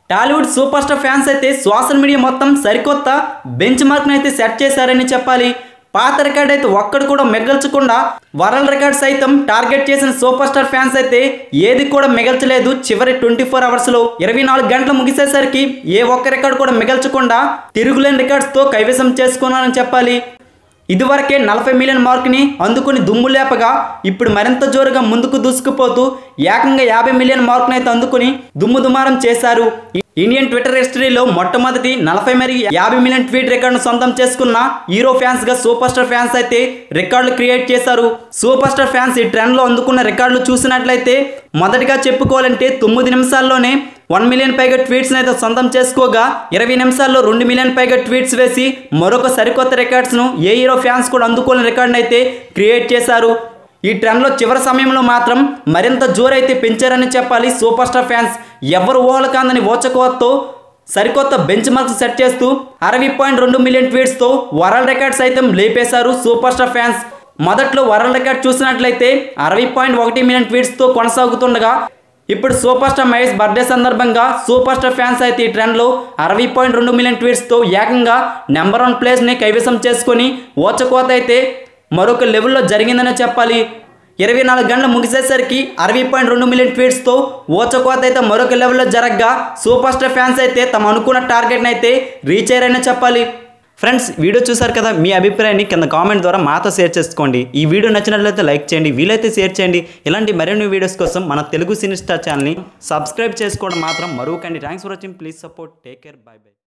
Tollywood super star fans అయితే social media మొత్తం సరికొత్త బెంచ్ మార్క్ని అయితే సెట్ చేశారని చెప్పాలి పాత రికార్డ్ అయితే ఒక్కడు కూడా మిగల్చకుండా వరల్డ్ రికార్డ్ సైతం టార్గెట్ చేసిన సూపర్ స్టార్ ఫ్యాన్స్ అయితే ఏది కూడా మిగల్చలేదు చివరి ట్వంటీ ఫోర్ అవర్స్లో ఇరవై నాలుగు గంటలు ముగిసేసరికి ఏ ఒక్క రికార్డు కూడా మిగల్చకుండా తిరుగులేని రికార్డ్స్తో కైవసం చేసుకున్నారని చెప్పాలి ఇదివరకే నలభై మిలియన్ మార్క్ని అందుకుని దుమ్ము లేపగా ఇప్పుడు మరింత జోరుగా ముందుకు దూసుకుపోతూ ఏకంగా యాభై మిలియన్ మార్క్ని అయితే అందుకుని దుమ్ము దుమారం చేశారు ఇండియన్ ట్విట్టర్ హిస్టరీలో మొట్టమొదటి నలభై మరి యాభై మిలియన్ ట్వీట్ రికార్డును సొంతం చేసుకున్న హీరో ఫ్యాన్స్ గా సూపర్ స్టార్ ఫ్యాన్స్ అయితే రికార్డులు క్రియేట్ చేశారు సూపర్ స్టార్ ఫ్యాన్స్ ఈ ట్రెండ్లో అందుకున్న రికార్డులు చూసినట్లయితే మొదటిగా చెప్పుకోవాలంటే తొమ్మిది నిమిషాల్లోనే వన్ మిలియన్ పైగా ట్వీట్స్ అయితే సొంతం చేసుకోగా ఇరవై నిమిషాల్లో రెండు మిలియన్ పైగా ట్వీట్స్ వేసి మరొక సరికొత్త రికార్డ్స్ను ఏ హీరో ఫ్యాన్స్ కూడా అందుకోని రికార్డును అయితే క్రియేట్ చేశారు ఈ ట్రెండ్లో చివరి సమయంలో మాత్రం మరింత జోరైతే పెంచారని చెప్పాలి సూపర్ స్టార్ ఫ్యాన్స్ ఎవరు ఊహలు కాందని ఓచకోవతో సరికొత్త బెంచ్ మార్క్స్ సెట్ చేస్తూ అరవై పాయింట్ రెండు మిలియన్ ట్వీట్స్తో వరల్డ్ రికార్డ్ సైతం లేపేశారు సూపర్ స్టార్ ఫ్యాన్స్ మొదట్లో వరల్డ్ రికార్డ్ చూసినట్లయితే అరవై పాయింట్ ఒకటి మిలియన్ ట్వీట్స్తో కొనసాగుతుండగా ఇప్పుడు సూపర్ స్టార్ మహేష్ బర్త్డే సందర్భంగా సూపర్ స్టార్ ఫ్యాన్స్ అయితే ఈ ట్రెండ్లో అరవై పాయింట్ రెండు మిలియన్ ట్వీట్స్తో ఏకంగా నెంబర్ వన్ ప్లేస్ని కైవసం చేసుకొని ఓచకోత అయితే మరొక లెవెల్లో జరిగిందనే చెప్పాలి ఇరవై నాలుగు గంటలు ముగిసేసరికి అరవై పాయింట్ రెండు మిలియన్ ట్వీట్స్తో ఓచకోత అయితే మరొక లెవెల్లో జరగగా సూపర్ స్టార్ ఫ్యాన్స్ అయితే తమ అనుకున్న టార్గెట్ని అయితే రీచ్ అయ్యారనే చెప్పాలి ఫ్రెండ్స్ వీడియో చూసారు కదా మీ అభిప్రాయాన్ని కింద కామెంట్ ద్వారా మాతో షేర్ చేసుకోండి ఈ వీడియో నచ్చినట్లయితే లైక్ చేయండి వీలైతే షేర్ చేయండి ఇలాంటి మరిన్ని వీడియోస్ కోసం మన తెలుగు సినీ స్టార్ ఛానల్ని సబ్స్క్రైబ్ చేసుకోవడం మాత్రం మరొకండి thanks for watching please support take care bye by